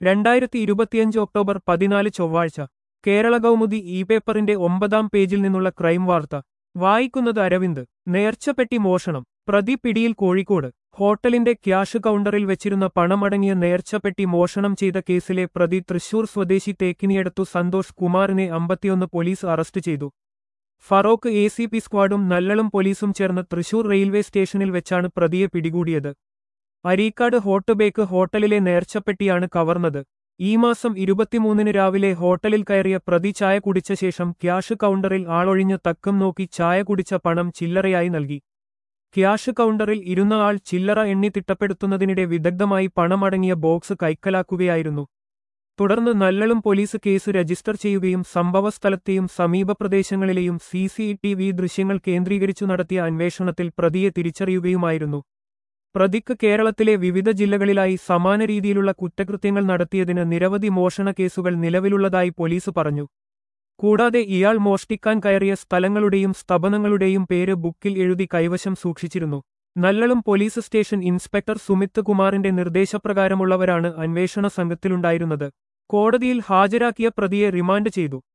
രണ്ടായിരത്തി ഇരുപത്തിയഞ്ച് ഒക്ടോബർ പതിനാല് ചൊവ്വാഴ്ച കേരള കൗമുദി ഇ പേപ്പറിന്റെ ഒമ്പതാം പേജിൽ നിന്നുള്ള ക്രൈം വാർത്ത വായിക്കുന്നത് അരവിന്ദ് നേർച്ചപ്പെട്ടി മോഷണം പ്രതി പിടിയിൽ കോഴിക്കോട് ഹോട്ടലിന്റെ ക്യാഷ് കൗണ്ടറിൽ വെച്ചിരുന്ന പണമടങ്ങിയ നേർച്ചപ്പെട്ടി മോഷണം ചെയ്ത കേസിലെ പ്രതി തൃശൂർ സ്വദേശി തേക്കിനിയടത്തു സന്തോഷ് കുമാറിനെ അമ്പത്തിയൊന്ന് പോലീസ് അറസ്റ്റ് ചെയ്തു ഫറോക്ക് എ സി പി സ്ക്വാഡും നല്ലളും പോലീസും ചേർന്ന് തൃശൂർ റെയിൽവേ സ്റ്റേഷനിൽ വെച്ചാണ് പ്രതിയെ പിടികൂടിയത് അരീക്കാട് ഹോട്ട് ബേക്ക് ഹോട്ടലിലെ നേർച്ചപ്പെട്ടിയാണ് കവർന്നത് ഈ മാസം ഇരുപത്തിമൂന്നിന് രാവിലെ ഹോട്ടലിൽ കയറിയ പ്രതി ചായ കുടിച്ച ശേഷം ക്യാഷ് കൗണ്ടറിൽ ആളൊഴിഞ്ഞ് തക്കം നോക്കി ചായ കുടിച്ച പണം ചില്ലറയായി നൽകി ക്യാഷ് കൗണ്ടറിൽ ഇരുന്ന ആൾ ചില്ലറ എണ്ണി തിട്ടപ്പെടുത്തുന്നതിനിടെ വിദഗ്ധമായി പണമടങ്ങിയ ബോക്സ് കൈക്കലാക്കുകയായിരുന്നു തുടർന്ന് നല്ലളും പോലീസ് കേസ് രജിസ്റ്റർ ചെയ്യുകയും സംഭവസ്ഥലത്തെയും സമീപ പ്രദേശങ്ങളിലെയും സി സി ടി വി ദൃശ്യങ്ങൾ കേന്ദ്രീകരിച്ചു നടത്തിയ അന്വേഷണത്തിൽ പ്രതിയെ തിരിച്ചറിയുകയുമായിരുന്നു പ്രതിക്ക് കേരളത്തിലെ വിവിധ ജില്ലകളിലായി സമാന രീതിയിലുള്ള കുറ്റകൃത്യങ്ങൾ നടത്തിയതിന് നിരവധി മോഷണ കേസുകൾ നിലവിലുള്ളതായി പോലീസ് പറഞ്ഞു കൂടാതെ ഇയാൾ മോഷ്ടിക്കാൻ കയറിയ സ്ഥലങ്ങളുടെയും സ്തപനങ്ങളുടെയും പേര് ബുക്കിൽ എഴുതി കൈവശം സൂക്ഷിച്ചിരുന്നു നല്ലളും പോലീസ് സ്റ്റേഷൻ ഇൻസ്പെക്ടർ സുമിത് കുമാറിന്റെ നിർദ്ദേശപ്രകാരമുള്ളവരാണ് അന്വേഷണ സംഘത്തിലുണ്ടായിരുന്നത് കോടതിയിൽ ഹാജരാക്കിയ പ്രതിയെ റിമാൻഡ് ചെയ്തു